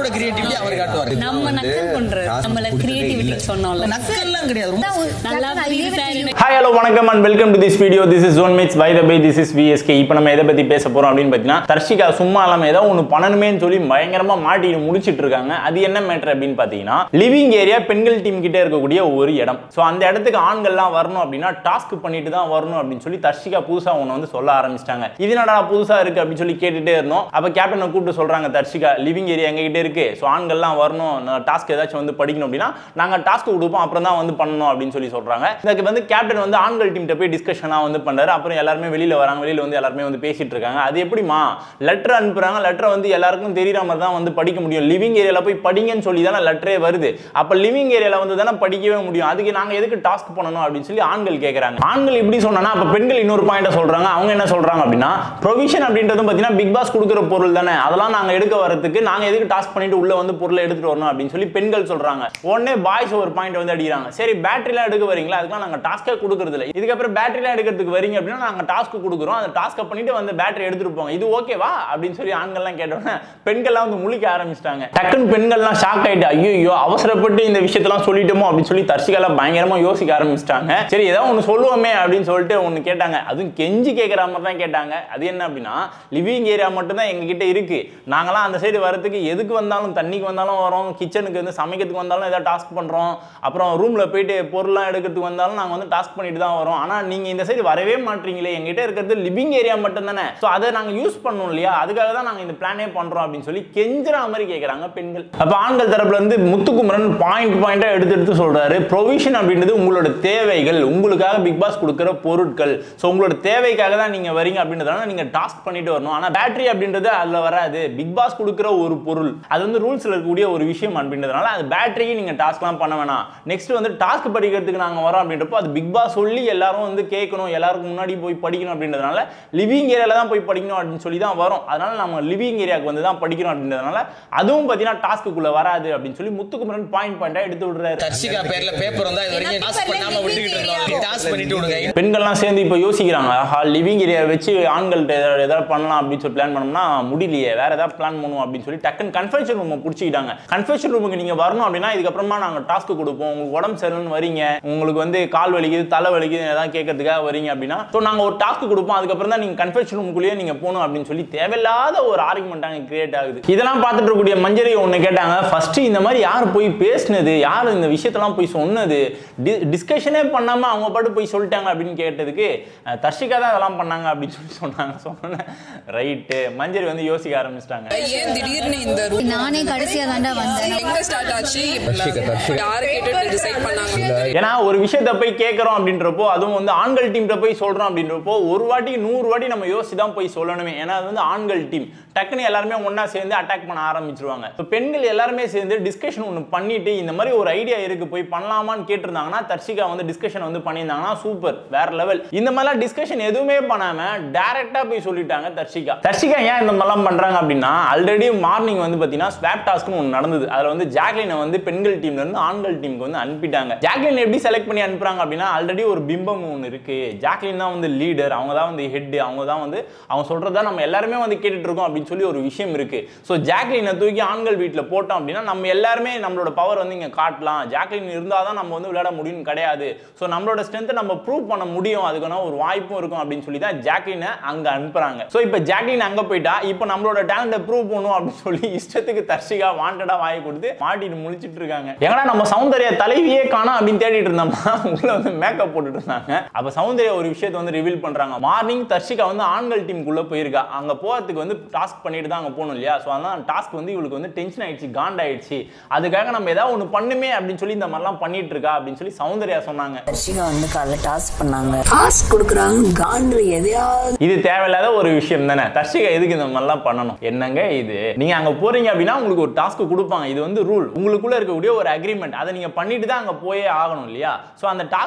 டாஸ்கோட creativity அவர் காட்டுவார் நம்ம நக்கல் பண்றது நம்மள கிரியேட்டிவிட்டி சொன்னோம்ல நக்கல்லாம் கிடையாது ரொம்ப நல்லா புரியுது சார் எனக்கு. ஹாய் ஹலோ வணக்கம் and welcome to this video this is zone maths by the by this is VSK இப்போ நம்ம எதை பற்றி பேச போகிறோம் அப்படின்னு பார்த்தீங்கன்னா தர்ஷிகா சும்மா இல்லாமல் ஏதோ ஒன்று பண்ணணுமேன்னு சொல்லி பயங்கரமாக மாட்டிட்டு முடிச்சிட்டு இருக்காங்க அது என்ன மேட்டர் அப்படின்னு பார்த்தீங்கன்னா லிவிங் ஏரியா பெண்கள் டீம் கிட்டே இருக்கக்கூடிய ஒரு இடம் ஸோ அந்த இடத்துக்கு ஆண்கள்லாம் வரணும் அப்படின்னா டாஸ்க் பண்ணிட்டு தான் வரணும் அப்படின்னு சொல்லி தர்ஷிகா புதுசாக ஒன்று வந்து சொல்ல ஆரம்பிச்சிட்டாங்க இது என்னடா புதுசாக இருக்கு அப்படின்னு சொல்லி கேட்டுட்டே இருந்தோம் அப்போ கேப்டனை கூப்பிட்டு சொல்கிறாங்க தர்ஷிகா லிவிங் ஏரியா எங்ககிட்ட இருக்கு ஸோ ஆண்கள்லாம் வரணும் டாஸ்க் ஏதாச்சும் வந்து படிக்கணும் அப்படின்னா நாங்கள் டாஸ்க் கொடுப்போம் அப்புறம் தான் வந்து பண்ணணும் அப்படின்னு சொல்லி சொல்றாங்க இதுக்கு வந்து கேப்டன் வந்து ஆண்கள் டீம்கிட்ட போய் டிஸ்கஷனாக வந்து பண்றாரு அப்புறம் எல்லாருமே வெளியில வராங்க வெளியில வந்து எல்லாருமே வந்து பேசிட்டு இருக்காங்க அது எப்படிமா லெட்டர் அனுப்புறாங்க லெட்டரை வந்து எல்லாருக்கும் தெரியுற மாதிரி தான் வந்து படிக்க முடியும் லிவிங் ஏரியால போய் படிங்கன்னு சொல்லி தானே லெட்டரே வருது அப்ப லிவிங் ஏரியால வந்து தானே படிக்கவே முடியும் அதுக்கு நாங்க எதுக்கு டாஸ்க் பண்ணணும் அப்படின்னு சொல்லி ஆண்கள் கேட்கறாங்க ஆண்கள் இப்படி சொன்னா அப்ப பெண்கள் இன்னொரு பாயிண்ட சொல்றாங்க அவங்க என்ன சொல்றாங்க அப்படின்னா ப்ரொவிஷன் அப்படின்றதும் பார்த்தீங்கன்னா பிக் பாஸ் கொடுக்குற பொருள் தானே அதெல்லாம் நாங்க எடுக்க வரதுக்கு நாங்க எதுக்கு டாஸ்க் பண்ணிட்டு உள்ள வந்து பொருளை எடுத்துட்டு வரணும் அப்படின்னு சொல்லி பெண்கள் சொல்றாங்க உடனே பாய்ஸ் ஒரு பாயிண்ட் வந்து அடிக்கிறாங்க சரி பேட்டரிலாம் எடுக்க வரீங்களா அதுக்கெல்லாம் நாங்க டாஸ்க்கே கொடுக்கறது இல்லை இதுக்கப்புறம் பேட்டரிலாம் எடுக்கிறதுக்கு வரீங்க அப்படின்னா நாங்க டாஸ்க் கொடுக்குறோம் அந்த டாஸ்க்கை பண்ணிட்டு வந்து பேட்டரி எடுத்துட்டு போங்க இது ஓகேவா அப்படின்னு சொல்லி ஆண்கள்லாம் கேட்டோன்னே பெண்கள்லாம் வந்து முழிக்க ஆரம்பிச்சிட்டாங்க டக்குன்னு பெண்கள்லாம் ஷாக் ஆயிட்டு ஐயோ அவசரப்பட்டு இந்த விஷயத்தெல்லாம் சொல்லிட்டோமோ அப்படின்னு சொல்லி தர்ஷிகாலாம் பயங்கரமா யோசிக்க ஆரம்பிச்சிட்டாங்க சரி ஏதாவது ஒன்று சொல்லுவோமே அப்படின்னு சொல்லிட்டு ஒன்று கேட்டாங்க அதுவும் கெஞ்சி கேட்குற மாதிரி தான் கேட்டாங்க அது என்ன அப்படின்னா லிவிங் ஏரியா மட்டும் தான் எங்ககிட்ட இருக்கு நாங்களாம் அந்த சைடு வரதுக்கு எதுக்கு வந்தாலும் தண்ணிக்கு வந்தாலும் வரோம் கிச்சனுக்கு வந்து சமைக்கிறதுக்கு வந்தாலும் ஏதாவது டாஸ்க் பண்றோம் அப்புறம் ரூம்ல போயிட்டு பொருள்லாம் எடுக்கிறதுக்கு வந்தாலும் நாங்கள் வந்து டாஸ்க் பண்ணிட்டு தான் வரோம் ஆனால் நீங்க இந்த சைடு வரவே மாட்டீங்களே எங்ககிட்ட இருக்கிறது லிவிங் ஏரியா மட்டும் தானே ஸோ அதை நாங்கள் யூஸ் பண்ணோம் இல்லையா அதுக்காக தான் நாங்கள் இந்த பிளானே பண்றோம் அப்படின்னு சொல்லி கெஞ்சுற மாதிரி கேட்குறாங்க பெண்கள் அப்போ ஆண்கள் தரப்புல இருந்து முத்துக்குமரன் பாயிண்ட் பாயிண்டா எடுத்து எடுத்து சொல்றாரு ப்ரொவிஷன் அப்படின்றது உங்களோட தேவைகள் உங்களுக்காக பிக் பாஸ் கொடுக்குற பொருட்கள் ஸோ உங்களோட தேவைக்காக தான் நீங்க வரீங்க அப்படின்றதுனால நீங்க டாஸ்க் பண்ணிட்டு வரணும் ஆனால் பேட்டரி அப்படின்றது அதுல வராது பிக் பாஸ் கொடுக்குற ஒரு பொருள் அது வந்து ரூல்ஸ்ல இருக்கக்கூடிய ஒரு விஷயம் அப்படின்றதுனால அது பேட்டரிக்கு நீங்க டாஸ்க்லாம் பண்ண வேணாம் நெக்ஸ்ட் வந்து டாஸ்க் படிக்கிறதுக்கு நாங்க வரோம் அப்படின்றப்போ அது பிக் பாஸ் சொல்லி எல்லாரும் வந்து கேட்கணும் எல்லாருக்கும் முன்னாடி போய் படிக்கணும் அப்படின்றதுனால லிவிங் ஏரியால தான் போய் படிக்கணும் அப்படின்னு சொல்லி தான் வரும் அதனால நம்ம லிவிங் ஏரியாவுக்கு வந்து தான் படிக்கணும் அப்படின்றதுனால அதுவும் பார்த்தீங்கன்னா டாஸ்க்குள்ள வராது அப்படின்னு சொல்லி முத்துக்குமரன் பாயிண்ட் பாயிண்டா எடுத்து விடுறாரு தர்ஷிகா பேர்ல பேப்பர் வந்தா இது வரைக்கும் டாஸ்க் பண்ணாம விட்டுக்கிட்டு இருந்தோம் டாஸ்க் பண்ணிட்டு விடுங்க பெண்கள்லாம் சேர்ந்து இப்போ யோசிக்கிறாங்க ஆஹா லிவிங் ஏரியா வச்சு ஆண்கள்கிட்ட ஏதாவது ஏதாவது பண்ணலாம் அப்படின்னு சொல்லி பிளான் பண்ணோம்னா முடியலையே வேற ஏதாவது பிளான் பண்ணுவோம் அப்படின்னு சொல்லி டக்குன்னு கன்ஃபெஷன் ரூம் பிடிச்சிக்கிட்டாங்க கன்ஃபெஷன் ரூமுக்கு நீங்க வரணும் அப்படின்னா இதுக்கப்புறமா நாங்க டாஸ்க் கொடுப்போம் உங்களுக்கு உடம்பு சரியில்லைன்னு வரீங்க உங்களுக்கு வந்து கால் வலிக்குது தலை வலிக்குது ஏதாவது கேட்கறதுக்காக வரீங்க அப்படின்னா ஸோ நாங்க ஒரு டாஸ்க் கொடுப்போம் அதுக்கப்புறம் தான் நீங்க கன்ஃபெஷன் ரூமுக்குள்ளேயே நீங்க போகணும் அப்படின்னு சொல்லி தேவையில்லாத ஒரு ஆர்குமெண்ட் அங்கே கிரியேட் ஆகுது இதெல்லாம் பார்த்துட்டு இருக்கக்கூடிய மஞ்சரி ஒன்று கேட்டாங்க ஃபர்ஸ்ட் இந்த மாதிரி யார் போய் பேசினது யார் இந்த விஷயத்தெல்லாம் போய் சொன்னது டிஸ்கஷனே பண்ணாம அவங்க பாட்டு போய் சொல்லிட்டாங்க அப்படின்னு கேட்டதுக்கு அஹ், தர்ஷிகா தான் இதெல்லாம் பண்ணாங்க அப்படின்னு சொல்லி சொன்னாங்க சொன்னேன் ரைட்டு மஞ்சரி வந்து யோசிக்க ஆரம்பிச்சிட்டாங்க ஏன் திடீர்னு இந்த ரூம் நானே கடைசியா தாண்டா வந்தேன் எங்க ஸ்டார்ட் ஆச்சு யாரை கேட்டு டிசைட் பண்ணாங்க ஏன்னா ஒரு விஷயத்த போய் கேட்குறோம் அப்படின்றப்போ அதுவும் வந்து ஆண்கள் டீம்கிட்ட போய் சொல்றோம் அப்படின்றப்போ ஒரு வாட்டி நூறு வாட்டி நம்ம யோசிச்சு தான் போய் சொல்லணுமே ஏன்னா அது வந்து ஆண்கள் டீம் டக்குன்னு எல்லாருமே ஒண்ணா சேர்ந்து அட்டாக் பண்ண ஆரம்பிச்சிருவாங்க இப்போ பெண்கள் எல்லாருமே சேர்ந்து டிஸ்கஷன் ஒன்று பண்ணிட்டு இந்த மாதிரி ஒரு ஐடியா இருக்கு போய் பண்ணலாமான்னு கேட்டிருந்தாங்கன்னா தர்ஷிகா வந்து டிஸ்கஷன் வந்து பண்ணியிருந்தாங்கன்னா சூப்பர் வேற லெவல் இந்த மாதிரிலாம் டிஸ்கஷன் எதுவுமே பண்ணாம டைரக்டா போய் சொல்லிட்டாங்க தர்ஷிகா தர்ஷிகா ஏன் இந்த மாதிரிலாம் பண்றாங்க அப்படின்னா ஆல்ரெடி மார்னிங் வந்து பார்த்தீங்கன்னா ஸ்வாப் டாஸ்க்னு ஒன்று நடந்தது அதில் வந்து ஜாக்லினை வந்து பெண்கள் டீம்ல இருந்து ஆண்கள் டீமுக்கு வந்து அனுப்பிட்டாங்க ஜாக்லின் எப்படி செலக்ட் பண்ணி அனுப்புறாங்க அப்படின்னா ஆல்ரெடி ஒரு பிம்பம் ஒன்று இருக்கு ஜாக்லின் தான் வந்து லீடர் அவங்க தான் வந்து ஹெட் அவங்க தான் வந்து அவங்க சொல்றதா நம்ம எல்லாருமே வந்து கேட்டுட்டு இருக்கோம் அப்படின்னு சொல்லி ஒரு விஷயம் இருக்கு ஸோ ஜாக்லினை தூக்கி ஆண்கள் வீட்டில் போட்டோம் அப்படின்னா நம்ம எல்லாருமே நம்மளோட பவர் வந்து இங்கே காட்டலாம் ஜாக்லின் இருந்தால் தான் நம்ம வந்து விளையாட முடியும்னு கிடையாது ஸோ நம்மளோட ஸ்ட்ரென்த்தை நம்ம ப்ரூவ் பண்ண முடியும் அதுக்கான ஒரு வாய்ப்பும் இருக்கும் அப்படின்னு சொல்லி தான் ஜாக்லினை அங்கே அனுப்புறாங்க ஸோ இப்போ ஜாக்லின் அங்கே போயிட்டா இப்போ நம்மளோட டேலண்ட்டை ப்ரூவ் பண்ணும் அப்படின்னு சொல்லி இஷ்டத்துக்கு தர்ஷிகா வாண்டடா வாயை கொடுத்து மாட்டிட்டு முழிச்சிட்டு இருக்காங்க எங்கடா நம்ம சௌந்தர்யா தலைவியே காணோம் அப்படின்னு தேடிட்டு இருந்தோம்னா உள்ள வந்து மேக்கப் போட்டுட்டு இருந்தாங்க அப்ப சௌந்தர்யா ஒரு விஷயத்தை வந்து ரிவீல் பண்றாங்க மார்னிங் தர்ஷிகா வந்து ஆண்கள் டீமுக்குள்ள போயிருக்கா அங்க போறதுக்கு வந்து டாஸ்க் பண்ணிட்டு தான் அங்க போகணும் இல்லையா ஸோ அதான் டாஸ்க் வந்து இவளுக்கு வந்து டென்ஷன் ஆயிடுச்சு காண்ட் ஆயிடுச்சு அதுக்காக நம்ம ஏதாவது ஒன்று பண்ணுமே அப்படின்னு சொல்லி இந்த மாதிரிலாம் பண்ணிட்டு இருக்கா அப்படின்னு சொல்லி சௌந்தர்யா சொன்னாங்க தர்ஷிகா வந்து காலைல டாஸ்க் பண்ணாங்க டாஸ்க் கொடுக்குறாங்க காண்டு எதையாவது இது தேவையில்லாத ஒரு விஷயம் தானே தர்ஷிகா எதுக்கு இந்த மாதிரிலாம் பண்ணணும் என்னங்க இது நீங்க அங்க போறீங்க அப்படின்னா உங்களுக்கு ஒரு டாஸ்க் கொடுப்பாங்க இது வந்து ரூல் உங்களுக்குள்ள இருக்கக்கூடிய ஒரு அக்ரிமெண்ட் அதை நீங்க பண்ணிட்டு தான் அங்க போயே ஆகணும் இல்லையா ஸோ அந்த டாஸ்க் பண்ணதுக்கு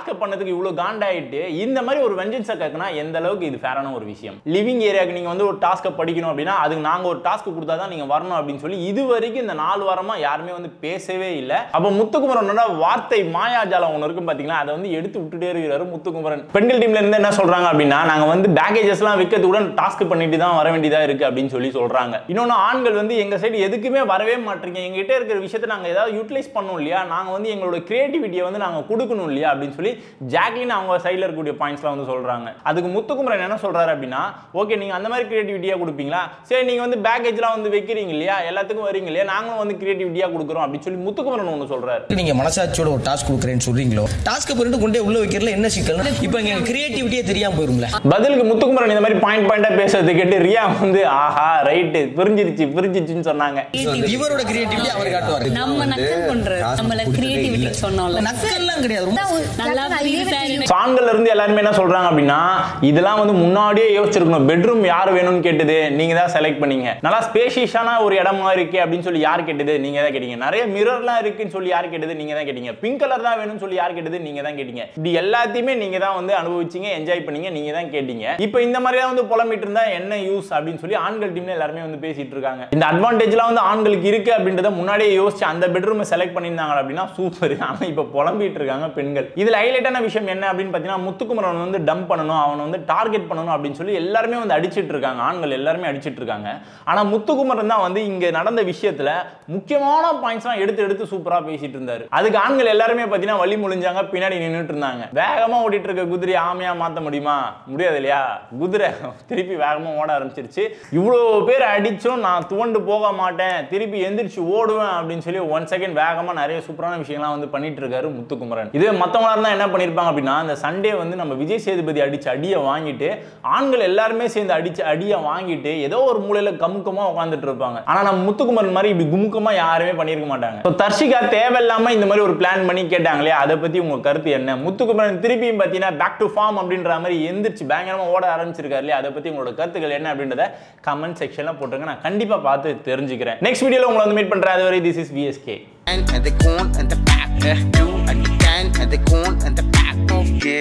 அளவுக்கு இவ்வளவு காண்டாயிட்டு இந்த மாதிரி ஒரு வெஞ்சன்ஸை கேட்கனா எந்த அளவுக்கு இது ஃபேரான ஒரு விஷயம் லிவிங் ஏரியாக்கு நீங்க வந்து ஒரு டாஸ்க்கை படிக்கணும் அப்படின்னா அதுக்கு நாங்க ஒரு டாஸ்க் கொடுத்தா தான் நீங்க வரணும் அப்படின்னு சொல்லி இது வரைக்கும் இந்த நாலு வாரமா யாருமே வந்து பேசவே இல்லை அப்ப முத்துக்குமரனோட வார்த்தை மாயாஜாலம் ஒன்று இருக்கும் பாத்தீங்களா அதை வந்து எடுத்து விட்டுட்டே இருக்கிறாரு முத்துக்குமரன் பெண்கள் டீம்ல இருந்து என்ன சொல்றாங்க அப்படின்னா நாங்க வந்து பேக்கேஜஸ் எல்லாம் விற்கிறதுடன் டாஸ்க் பண்ணிட்டு தான் வர வேண்டியதா இருக்கு அப்படின்னு சொல்லி சொல்றாங்க இன்னொன்னு ஆண்கள் வந்து எங்க சைடு எதுக்குமே வரவே மாட்டீங்க எங்ககிட்ட இருக்கிற விஷயத்தை நாங்க ஏதாவது யூட்டிலைஸ் பண்ணணும் இல்லையா நாங்க வந்து எங்களோட கிரியேட்டிவிட்டியை வந்து நாங்க கொடுக்கணும் இல்லையா அப்படின்னு சொல்லி ஜாக்லின் அவங்க சைடில் இருக்கக்கூடிய பாயிண்ட்ஸ்லாம் வந்து சொல்றாங்க அதுக்கு முத்துக்குமரன் என்ன சொல்றாரு அப்படின்னா ஓகே நீங்க அந்த மாதிரி கிரியேட்டிவிட்டியா கொடுப்பீங்களா சரி நீங்க வந்து பேக்கேஜ்லாம் வந்து வைக்கிறீங்க இல்லையா எல்லாத்துக்கும் வரீங்க இல்லையா நாங்களும் வந்து கிரியேட்டிவிட்டியா கொடுக்குறோம் அப்படின்னு சொல்லி முத்துக்குமரன் ஒன்று சொல்றாரு நீங்க மனசாட்சியோட ஒரு டாஸ்க் கொடுக்குறேன்னு சொல்றீங்களோ டாஸ்க் பண்ணிட்டு கொண்டே உள்ள வைக்கிறதுல என்ன சிக்கல் இப்போ இங்க கிரியேட்டிவிட்டியே தெரியாம போயிரும்ல பதிலுக்கு முத்துக்குமரன் இந்த மாதிரி பாயிண்ட் பாயிண்டா பேசுறது கேட்டு ரியா வந்து ஆஹா ரைட்டு புரிஞ்சிருச்சு புரிஞ்சிருச்சுன்னு சொன்னாங்க இவரோட கிரியேட்டிவிட்டி அவர் காட்டுவார் நம்ம நக்கல் பண்றது நம்மள கிரியேட்டிவிட்டி சொன்னோம்ல நக்கல்லாம் கிடையாது ரொம்ப நல்லா புரியுது சார் So, ஆண்கள்ல இருந்து எல்லாருமே என்ன சொல்றாங்க அப்படின்னா இதெல்லாம் வந்து முன்னாடியே யோசிச்சிருக்கணும் பெட்ரூம் யார் வேணும்னு கேட்டது நீங்க தான் செலக்ட் பண்ணீங்க நல்லா ஸ்பேஷியஸான ஒரு இடமா இருக்கு அப்படின்னு சொல்லி யார் கேட்டது நீங்க தான் கேட்டீங்க நிறைய மிரர்லாம் இருக்குன்னு சொல்லி யார் கேட்டது நீங்க தான் கேட்டீங்க பிங்க் கலர் தான் வேணும்னு சொல்லி யார் கேட்டது நீங்க தான் கேட்டீங்க இப்படி எல்லாத்தையுமே நீங்க தான் வந்து அனுபவிச்சீங்க என்ஜாய் பண்ணீங்க நீங்க தான் கேட்டீங்க இப்போ இந்த மாதிரி தான் வந்து புலம்பிட்டு இருந்தா என்ன யூஸ் அப்படின்னு சொல்லி ஆண்கள் டீம்ல எல்லாருமே வந்து பேசிட்டு இருக்காங்க இந்த அட்வான்டேஜ்லாம் வந்து ஆண்களுக்கு இருக்கு அப்படின்றத முன்னாடியே யோசிச்சு அந்த பெட்ரூமை செலக்ட் பண்ணியிருந்தாங்க அப்படின்னா சூப்பர் ஆனா இப்போ புலம்பிட்டு இருக்காங்க பெண்கள் இதுல ஹைலைட்டான விஷயம் என்ன அப்படின்னு பார்த்தீங்கன்னா முத்துக்குமரன் வந்து டம்ப் பண்ணணும் அவனை வந்து டார்கெட் பண்ணணும் அப்படின்னு சொல்லி எல்லாருமே வந்து அடிச்சிட்டு இருக்காங்க ஆண்கள் எல்லாருமே அடிச்சிட்டு இருக்காங்க ஆனா முத்துக்குமரன் தான் வந்து இங்க நடந்த விஷயத்துல முக்கியமான பாயிண்ட்ஸ்லாம் எடுத்து எடுத்து சூப்பரா பேசிட்டு இருந்தாரு அதுக்கு ஆண்கள் எல்லாருமே பார்த்தீங்கன்னா வழி முழிஞ்சாங்க பின்னாடி நின்றுட்டு இருந்தாங்க வேகமா ஓடிட்டு இருக்க குதிரை ஆமையா மாத்த முடியுமா முடியாது இல்லையா குதிரை திருப்பி வேகமா ஓட ஆரம்பிச்சிருச்சு இவ்வளோ பேர் அடிச்சும் நான் துவண்டு போக மாட்டேன் திருப்பி எந்திரிச்சு ஓடுவேன் அப்படின்னு சொல்லி ஒன் செகண்ட் வேகமா நிறைய சூப்பரான விஷயம்லாம் வந்து பண்ணிட்டு இருக்காரு முத்துக்குமரன் இதுவே மத்தவங்களா இருந்தா என்ன பண்ணிருப்பாங்க அப்படின்னா அந்த சண்டே வந்து நம்ம விஜய் சேதுபதி அடிச்ச அடியை வாங்கிட்டு ஆண்கள் எல்லாருமே சேர்ந்து அடிச்ச அடியை வாங்கிட்டு ஏதோ ஒரு மூலையில கமுக்கமா உட்காந்துட்டு இருப்பாங்க ஆனா நம்ம முத்துக்குமரன் மாதிரி இப்படி குமுக்கமா யாருமே பண்ணிருக்க மாட்டாங்க So, தர்ஷிகா தேவையில்லாம இந்த மாதிரி ஒரு பிளான் பண்ணி கேட்டாங்களே அதை பத்தி உங்க கருத்து என்ன முத்துக்குமரன் திருப்பியும் பார்த்தீங்கன்னா பேக் டு ஃபார்ம் அப்படின்ற மாதிரி எந்திரிச்சு பயங்கரமா ஓட ஆரம்பிச்சிருக்காரு இல்லையா அதை பத்தி உங்களோட கருத்துக்கள் என்ன அப்படின்றத கமெண்ட் செக்ஷன்ல போட்டுருங்க நான் கண்டிப்பா பார்த்து தெரிஞ்சுக்கிறேன் நெக்ஸ்ட் வீடியோல உங்களை வந்து மீட் பண்றேன் அதுவரை this is VSK and the corn and the back. Uh, you and the can and the corn and the back. Okay,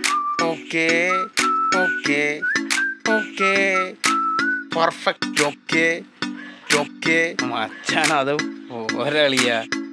okay, okay, okay. Perfect. Okay, okay. മച്ചാൻ അത് ഒരളിയാ